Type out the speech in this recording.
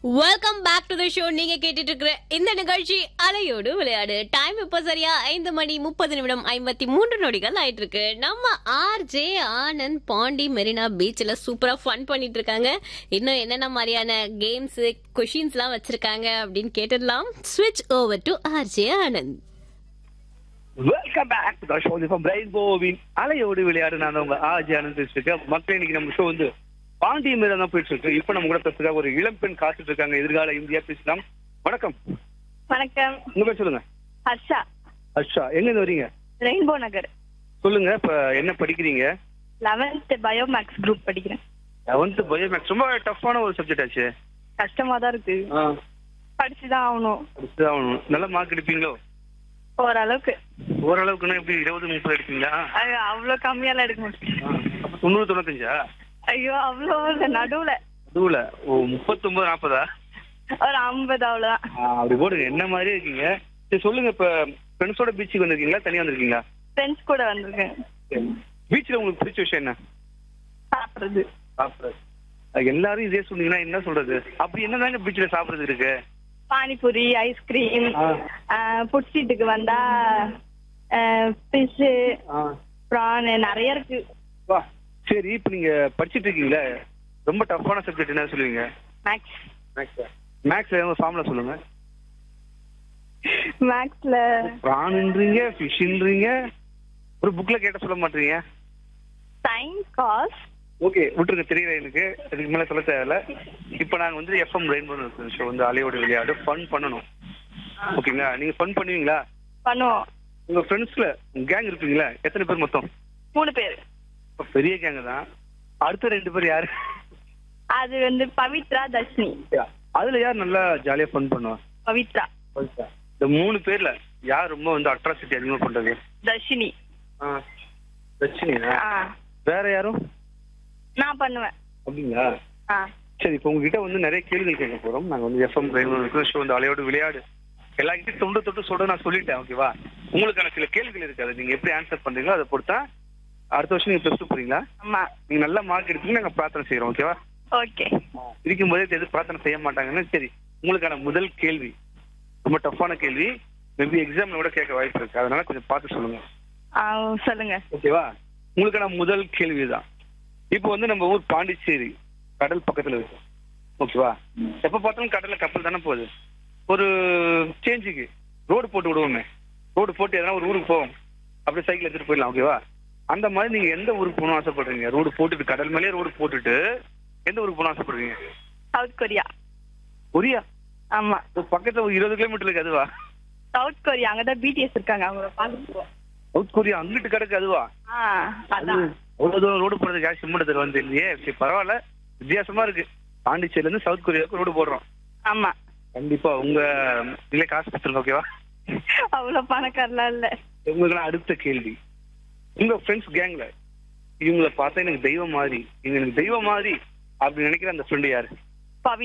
Welcome back to the show நீங்க கேட்டுட்டு இருக்கிற இந்த நிகழ்ச்சி அலையோடு விளையாடு டைம் இப்ப சரியா ஐந்து மணி முப்பது நிமிடம் ஐம்பத்தி மூன்று நொடிகள் ஆயிட்டு இருக்கு நம்ம ஆர் ஜே ஆனந்த் பாண்டி மெரினா பீச்ல சூப்பரா ஃபன் பண்ணிட்டு இருக்காங்க இன்னும் என்னென்ன மாதிரியான கேம்ஸ் கொஷின்ஸ் எல்லாம் வச்சிருக்காங்க அப்படின்னு கேட்டுடலாம் ஸ்விட்ச் over to R J Anand welcome back to the show from ரெயின்போவின் அலையோடு விளையாடு நான் உங்க ஆஜி ஆனந்த் பேசிட்டு இருக்கேன் மக்களே இன்னைக்கு நம்ம ஷோ வந்து பாண்டிய மேல தான் போயிட்டு இருக்கு இப்போ நம்ம கூட பேசுறதுக்காக ஒரு இளம் பெண் காத்துட்டு இருக்காங்க எதிர்கால இந்தியா பேசலாம் வணக்கம் வணக்கம் உங்க பேர் சொல்லுங்க ஹர்ஷா அஷா எங்க இருந்து வரீங்க ரெயின்போ நகர் சொல்லுங்க இப்ப என்ன படிக்கிறீங்க லெவன்த் பயோமேக்ஸ் குரூப் படிக்கிறேன் லெவன்த் பயோமேக்ஸ் ரொம்ப டஃப்பான ஒரு சப்ஜெக்ட் ஆச்சு கஷ்டமா தான் இருக்கு படிச்சுதான் ஆகணும் படிச்சுதான் ஆகணும். நல்ல மார்க் எடுப்பீங்களோ ஓரளவுக்கு ஓரளவுக்குன்னா எப்படி இருபது முப்பது எடுப்பீங்களா ஐயோ அவ்வளோ கம்மியாலாம் எடுக்க முடியும் அப்ப தொண்ணூறு தொண்ணூத்தஞ்சா ஐயோ அவ்வளோ இல்ல நடுவுல அதுல ஓ முப்பத்தொன்பது நாற்பதா ஒரு ஐம்பது அவ்வளோதான் ஆ, அப்படி போடுங்க என்ன மாதிரி இருக்கீங்க சரி சொல்லுங்க இப்ப ஃப்ரெண்ட்ஸோட பீச்சுக்கு வந்திருக்கீங்களா தனியா வந்திருக்கீங்களா ஃப்ரெண்ட்ஸ் கூட வந்திருக்கேன் பீச்ல உங்களுக்கு பிடிச்ச விஷயம் என்ன சாப்பிடுறது சாப்பிடுறது அது எல்லாரும் இதே சொன்னீங்கன்னா என்ன சொல்றது அப்படி என்னதாங்க பீச்ல சாப்பிடுறது இருக்கு பானிபூரி ஐஸ்கிரீம் ஆ. புட்ஸ்ட்ரீட்டுக்கு வந்தா ஃபிஷ்ஷு ப்ரான் நிறைய இருக்கு வா சரி இப்ப நீங்க படிச்சிட்டு இருக்கீங்களா ரொம்ப டஃப்பான சப்ஜெக்ட் என்ன சொல்லுவீங்க மேக்ஸ் மேக்ஸ் மேக்ஸ்ல ஏதாவது ஃபார்முலா சொல்லுங்க மேக்ஸ்ல ப்ரான்ன்றீங்க ஃபிஷ்ன்றீங்க ஒரு புக்ல கேட்ட சொல்ல மாட்டீங்க சைன் காஸ் ஓகே விட்டுருங்க தெரியல எனக்கு அதுக்கு மேல சொல்ல தேவையில்ல இப்போ நாங்க வந்து எஃப்எம் ரெயின்போ ஷோ வந்து அலையோட விளையாடு ஃபன் பண்ணணும் ஓகேங்களா நீங்க ஃபன் பண்ணுவீங்களா பண்ணுவோம் உங்க ஃப்ரெண்ட்ஸ்ல கேங் இருப்பீங்களா எத்தனை பேர் மொத்தம் மூணு பேர் இப்ப பெரிய கேங் தான் அடுத்த ரெண்டு பேர் யாரு அது வந்து பவித்ரா தர்ஷினி அதுல யார் நல்லா ஜாலியா ஃபன் பண்ணுவா பவித்ரா இந்த மூணு பேர்ல யார் ரொம்ப வந்து அட்ராசிட்டி அதிகமா பண்றது தர்ஷினி பிரச்சனையா ஆ வேற யாரும் நான் பண்ணுவேன் அப்படிங்களா ஆ சரி இப்போ உங்ககிட்ட வந்து நிறைய கேள்விகள் கேட்க போறோம் நாங்க வந்து எஃப்எம் ரெயின்போ ஷோ வந்து அலையோடு விளையாடு எல்லாருக்கிட்டையும் தொண்டு தொட்டு சொல்ல நான் சொல்லிட்டேன் ஓகேவா உங்களுக்கான சில கேள்விகள் இருக்கு அதை நீங்க எப்படி ஆன்சர் பண்றீங்களோ அதை பொறுத்தா அடுத்த வருஷம் நீங்க பிளஸ் டூ போறீங்களா ஆமா நீங்க நல்ல மார்க் எடுத்தீங்க நாங்க பிரார்த்தனை செய்யறோம் ஓகேவா ஓகே இருக்கும் போதே எது பிரார்த்தனை செய்ய மாட்டாங்கன்னு சரி உங்களுக்கான முதல் கேள்வி ரொம்ப டஃப்பான கேள்வி மேபி எக்ஸாம்ல கூட கேட்க வாய்ப்பு இருக்கு அதனால கொஞ்சம் பார்த்து சொல்லுங்க ஆ சொல்லுங்க ஓகேவா உங்களுக்கான முதல் கேள்விதான் இப்போ வந்து நம்ம ஊர் பாண்டிச்சேரி கடல் பக்கத்துல இருக்கு ஓகேவா எப்ப பார்த்தாலும் கடல்ல கப்பல் தானே போகுது ஒரு சேஞ்சுக்கு ரோடு போட்டு விடுவோமே ரோடு போட்டு எதனா ஒரு ஊருக்கு போவோம் அப்படியே சைக்கிள் எடுத்துட்டு போயிடலாம் ஓகேவா அந்த மாதிரி நீங்க எந்த ஊருக்கு போகணும் ஆசைப்படுறீங்க ரோடு போட்டுட்டு கடல் மேலே ரோடு போட்டுட்டு எந்த ஊருக்கு போகணும் ஆசைப்படுறீங்க சவுத் கொரியா கொரியா ஆமா ஒரு பக்கத்துல ஒரு இருபது கிலோமீட்டர் இருக்கு அதுவா சவுத் கொரியா அங்கதான் பிடிஎஸ் இருக்காங்க அவங்கள பார்த்துட்டு போவோம். சவுத் கொரியா அங்கிட்டு கிடக்கு அதுவா ஆ அதான் அவ்வளவு தூரம் ரோடு போடுறதுக்கு யாரும் சிம்ம தருவான்னு தெரியலையே சரி பரவாயில்ல வித்தியாசமா இருக்கு பாண்டிச்சேரில இருந்து சவுத் கொரியாவுக்கு ரோடு போடுறோம் ஆமா கண்டிப்பா உங்க இல்லை காசு கொடுத்துருங்க ஓகேவா அவ்வளவு பணக்காரலாம் இல்ல உங்களுக்கு அடுத்த கேள்வி உங்க ஃப்ரெண்ட்ஸ் கேங்ல இவங்கள பார்த்தா எனக்கு தெய்வம் மாதிரி இவங்க எனக்கு தெய்வம் மாதிரி அப்படி நினைக்கிற அந்த ஃப்ரெண்டு யாரு